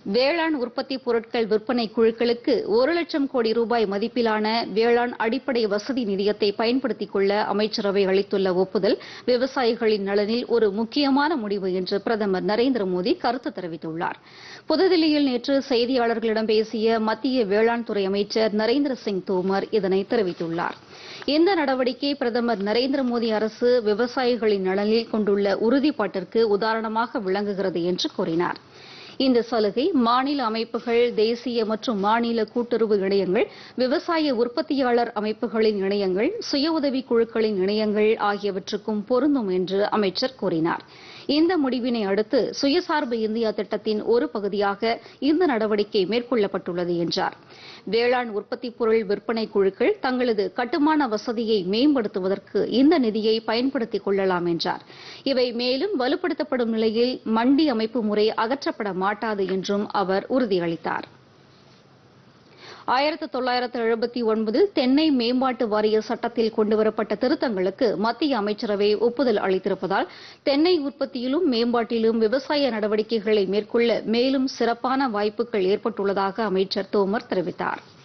வேளாண் உற்பத்தி பொருட்கள் விற்பனை குழுக்களுக்கு ஒரு லட்சம் கோடி ரூபாய் மதிப்பிலான வேளாண் அடிப்படை வசதி நிதியத்தை பயன்படுத்திக் கொள்ள அமைச்சரவை அளித்துள்ள ஒப்புதல் விவசாயிகளின் நலனில் ஒரு முக்கியமான முடிவு என்று பிரதமர் நரேந்திர மோடி கருத்து தெரிவித்துள்ளார் புதுதில்லியில் நேற்று செய்தியாளர்களிடம் பேசிய மத்திய வேளாண் துறை அமைச்சர் நரேந்திர சிங் தோமர் இதனை தெரிவித்துள்ளார் இந்த நடவடிக்கை பிரதமர் நரேந்திர மோடி அரசு விவசாயிகளின் நலனில் கொண்டுள்ள உறுதிப்பாட்டிற்கு உதாரணமாக விளங்குகிறது என்று கூறினார் இந்த சலுகை மாநில அமைப்புகள் தேசிய மற்றும் மாநில கூட்டுறவு இணையங்கள் விவசாய உற்பத்தியாளர் அமைப்புகளின் இணையங்கள் சுய உதவி குழுக்களின் இணையங்கள் ஆகியவற்றுக்கும் பொருந்தும் என்று அமைச்சர் கூறினார் இந்த முடிவினை அடுத்து சுயசார்பு இந்தியா திட்டத்தின் ஒரு பகுதியாக இந்த நடவடிக்கை மேற்கொள்ளப்பட்டுள்ளது என்றார் வேளாண் உற்பத்தி பொருள் விற்பனை குழுக்கள் தங்களது கட்டுமான வசதியை மேம்படுத்துவதற்கு இந்த நிதியை பயன்படுத்திக் கொள்ளலாம் என்றார் இவை மேலும் வலுப்படுத்தப்படும் நிலையில் மண்டி அமைப்பு முறை அகற்றப்பட மாட்டாது என்றும் அவர் உறுதியளித்தார் ஆயிரத்து தொள்ளாயிரத்து எழுபத்தி ஒன்பதில் தென்னை மேம்பாட்டு வாரிய சட்டத்தில் கொண்டுவரப்பட்ட திருத்தங்களுக்கு மத்திய அமைச்சரவை ஒப்புதல் அளித்திருப்பதால் தென்னை உற்பத்தியிலும் மேம்பாட்டிலும் விவசாய நடவடிக்கைகளை மேற்கொள்ள மேலும் சிறப்பான வாய்ப்புகள் ஏற்பட்டுள்ளதாக அமைச்சர் தோமர் தெரிவித்தாா்